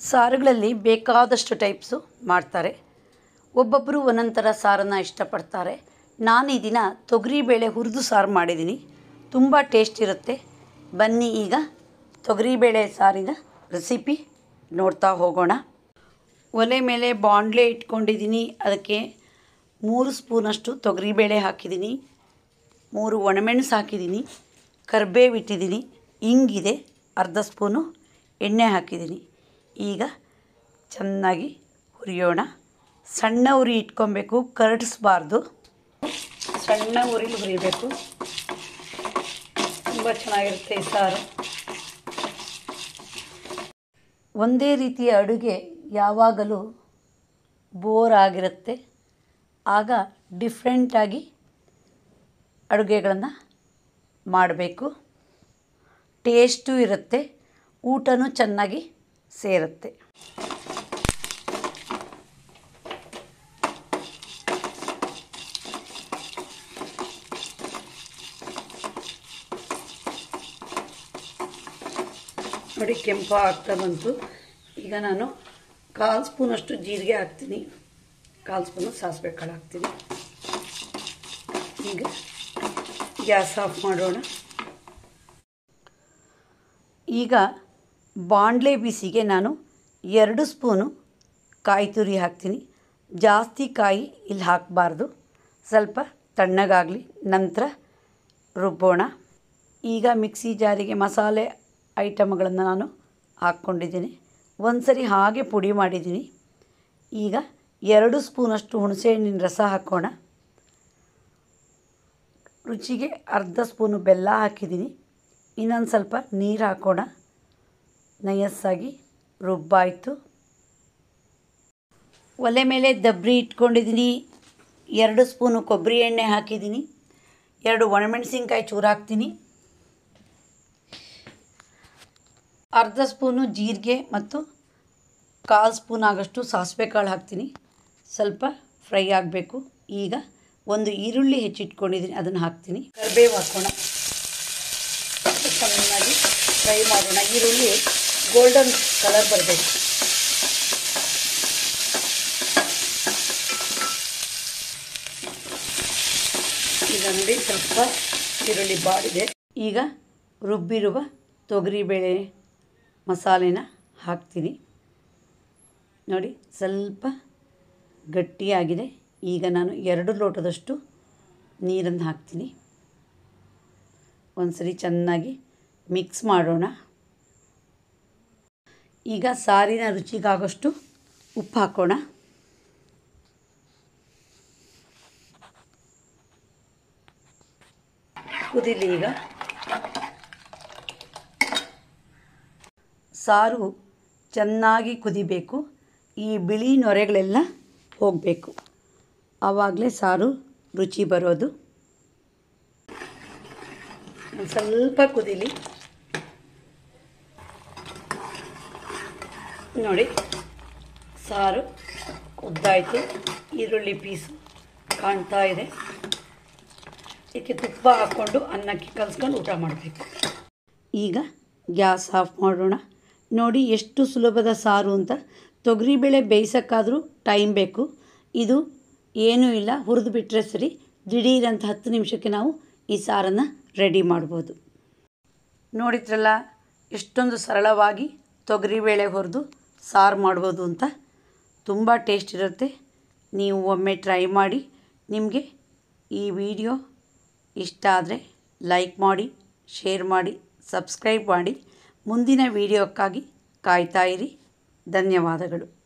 ಸಾರುಗಳಲ್ಲಿ ಬೇಕಾದಷ್ಟು ಟೈಪ್ಸು ಮಾಡ್ತಾರೆ ಒಬ್ಬೊಬ್ಬರು ಒಂದೊಂದು ಥರ ಸಾರನ್ನು ಇಷ್ಟಪಡ್ತಾರೆ ನಾನು ಈ ದಿನ ತೊಗರಿಬೇಳೆ ಹುರಿದು ಸಾರು ಮಾಡಿದ್ದೀನಿ ತುಂಬ ಟೇಸ್ಟ್ ಇರುತ್ತೆ ಬನ್ನಿ ಈಗ ತೊಗರಿಬೇಳೆ ಸಾರಿನ ರೆಸಿಪಿ ನೋಡ್ತಾ ಹೋಗೋಣ ಒಲೆ ಮೇಲೆ ಬಾಣಲೆ ಇಟ್ಕೊಂಡಿದ್ದೀನಿ ಅದಕ್ಕೆ ಮೂರು ಸ್ಪೂನಷ್ಟು ತೊಗರಿಬೇಳೆ ಹಾಕಿದ್ದೀನಿ ಮೂರು ಒಣಮೆಣಸು ಹಾಕಿದ್ದೀನಿ ಕರ್ಬೇವು ಇಟ್ಟಿದ್ದೀನಿ ಹಿಂಗಿದೆ ಅರ್ಧ ಸ್ಪೂನು ಎಣ್ಣೆ ಹಾಕಿದ್ದೀನಿ ಈಗ ಚೆನ್ನಾಗಿ ಹುರಿಯೋಣ ಸಣ್ಣ ಉರಿ ಇಟ್ಕೊಬೇಕು ಕರಡಿಸ್ಬಾರ್ದು ಸಣ್ಣ ಉರಿಲಿ ಹುರಿಬೇಕು ತುಂಬ ಚೆನ್ನಾಗಿರುತ್ತೆ ಈ ಸಾರು ಒಂದೇ ರೀತಿಯ ಅಡುಗೆ ಯಾವಾಗಲೂ ಬೋರ್ ಆಗಿರುತ್ತೆ ಆಗ ಡಿಫ್ರೆಂಟಾಗಿ ಅಡುಗೆಗಳನ್ನು ಮಾಡಬೇಕು ಟೇಸ್ಟು ಇರುತ್ತೆ ಊಟನೂ ಚೆನ್ನಾಗಿ ಸೇರುತ್ತೆ ನೋಡಿ ಕೆಂಪು ಆಗ್ತಾ ಬಂತು ಈಗ ನಾನು ಕಾಲು ಸ್ಪೂನಷ್ಟು ಜೀರಿಗೆ ಹಾಕ್ತೀನಿ ಕಾಲು ಸ್ಪೂನು ಸಾಸಿವೆ ಕಾಳು ಹಾಕ್ತೀನಿ ಈಗ ಗ್ಯಾಸ್ ಆಫ್ ಮಾಡೋಣ ಈಗ ಬಾಣಲೆ ಬಿಸಿಗೆ ನಾನು ಎರಡು ಸ್ಪೂನು ಕಾಯಿ ತುರಿ ಹಾಕ್ತೀನಿ ಜಾಸ್ತಿ ಕಾಯಿ ಇಲ್ಲಿ ಹಾಕಬಾರ್ದು ಸ್ವಲ್ಪ ತಣ್ಣಗಾಗಲಿ ನಂತರ ರುಬ್ಬೋಣ ಈಗ ಮಿಕ್ಸಿ ಜಾರಿಗೆ ಮಸಾಲೆ ಐಟಮ್ಗಳನ್ನು ನಾನು ಹಾಕ್ಕೊಂಡಿದ್ದೀನಿ ಒಂದು ಸರಿ ಹಾಗೆ ಪುಡಿ ಮಾಡಿದ್ದೀನಿ ಈಗ ಎರಡು ಸ್ಪೂನಷ್ಟು ಹುಣಸೆಹಣ್ಣಿನ ರಸ ಹಾಕೋಣ ರುಚಿಗೆ ಅರ್ಧ ಸ್ಪೂನು ಬೆಲ್ಲ ಹಾಕಿದ್ದೀನಿ ಇನ್ನೊಂದು ಸ್ವಲ್ಪ ನೀರು ಹಾಕೋಣ ನಯಸ್ಸಾಗಿ ರುಬ್ಬಾಯಿತು ಒಲೆ ಮೇಲೆ ದಬ್ರಿ ಇಟ್ಕೊಂಡಿದ್ದೀನಿ ಎರಡು ಸ್ಪೂನು ಕೊಬ್ಬರಿ ಎಣ್ಣೆ ಹಾಕಿದ್ದೀನಿ ಎರಡು ಒಣಮೆಣಸಿನ್ಕಾಯಿ ಚೂರು ಹಾಕ್ತೀನಿ ಅರ್ಧ ಸ್ಪೂನು ಜೀರಿಗೆ ಮತ್ತು ಕಾಲು ಸ್ಪೂನ್ ಆಗೋಷ್ಟು ಸಾಸಿವೆ ಕಾಳು ಹಾಕ್ತೀನಿ ಸ್ವಲ್ಪ ಫ್ರೈ ಆಗಬೇಕು ಈಗ ಒಂದು ಈರುಳ್ಳಿ ಹೆಚ್ಚಿಟ್ಕೊಂಡಿದ್ದೀನಿ ಅದನ್ನು ಹಾಕ್ತೀನಿ ಕರಿಬೇವು ಹಾಕೋಣ ಚೆನ್ನಾಗಿ ಫ್ರೈ ಮಾಡೋಣ ಈರುಳ್ಳಿ ಗೋಲ್ಡನ್ ಕಲರ್ ಬರಬೇಕು ಈಗ ನೋಡಿ ಸ್ವಲ್ಪ ಈರುಳ್ಳಿ ಬಾಡಿದೆ ಈಗ ರುಬ್ಬಿರುವ ತೊಗರಿಬೇಳೆ ಮಸಾಲೆನ ಹಾಕ್ತೀನಿ ನೋಡಿ ಸ್ವಲ್ಪ ಗಟ್ಟಿಯಾಗಿದೆ ಈಗ ನಾನು ಎರಡು ಲೋಟದಷ್ಟು ನೀರನ್ನು ಹಾಕ್ತೀನಿ ಒಂದು ಸರಿ ಚೆನ್ನಾಗಿ ಮಿಕ್ಸ್ ಮಾಡೋಣ ಈಗ ಸಾರಿನ ರುಚಿಗಾಗೋಷ್ಟು ಉಪ್ಪು ಹಾಕೋಣ ಕುದಿಲಿ ಈಗ ಸಾರು ಚೆನ್ನಾಗಿ ಕುದಿಬೇಕು ಈ ಬಿಳಿ ನೊರೆಗಳೆಲ್ಲ ಹೋಗಬೇಕು ಆವಾಗಲೇ ಸಾರು ರುಚಿ ಬರೋದು ಒಂದು ಸ್ವಲ್ಪ ಕುದಿಲಿ ನೋಡಿ ಸಾರು ಕುದ್ದಾಯಿತು ಈರುಳ್ಳಿ ಪೀಸು ಕಾಣ್ತಾ ಇದೆ ಇದಕ್ಕೆ ತುಪ್ಪ ಹಾಕ್ಕೊಂಡು ಅನ್ನಕ್ಕೆ ಕಲಿಸ್ಕೊಂಡು ಊಟ ಮಾಡಬೇಕು ಈಗ ಗ್ಯಾಸ್ ಆಫ್ ಮಾಡೋಣ ನೋಡಿ ಎಷ್ಟು ಸುಲಭದ ಸಾರು ಅಂತ ತೊಗರಿಬೇಳೆ ಬೇಯಿಸೋಕ್ಕಾದರೂ ಟೈಮ್ ಬೇಕು ಇದು ಏನೂ ಇಲ್ಲ ಹುರಿದು ಬಿಟ್ಟರೆ ಸರಿ ದಿಢೀರಂತ ಹತ್ತು ನಿಮಿಷಕ್ಕೆ ನಾವು ಈ ಸಾರನ್ನು ರೆಡಿ ಮಾಡ್ಬೋದು ನೋಡಿದ್ರಲ್ಲ ಎಷ್ಟೊಂದು ಸರಳವಾಗಿ ತೊಗರಿಬೇಳೆ ಹುರಿದು ಸಾರು ಮಾಡ್ಬೋದು ಅಂತ ತುಂಬ ಟೇಸ್ಟ್ ಇರುತ್ತೆ ನೀವು ಒಮ್ಮೆ ಟ್ರೈ ಮಾಡಿ ನಿಮಗೆ ಈ ವಿಡಿಯೋ ಇಷ್ಟ ಆದರೆ ಲೈಕ್ ಮಾಡಿ ಶೇರ್ ಮಾಡಿ ಸಬ್ಸ್ಕ್ರೈಬ್ ಮಾಡಿ ಮುಂದಿನ ವಿಡಿಯೋಕ್ಕಾಗಿ ಕಾಯ್ತಾ ಇರಿ ಧನ್ಯವಾದಗಳು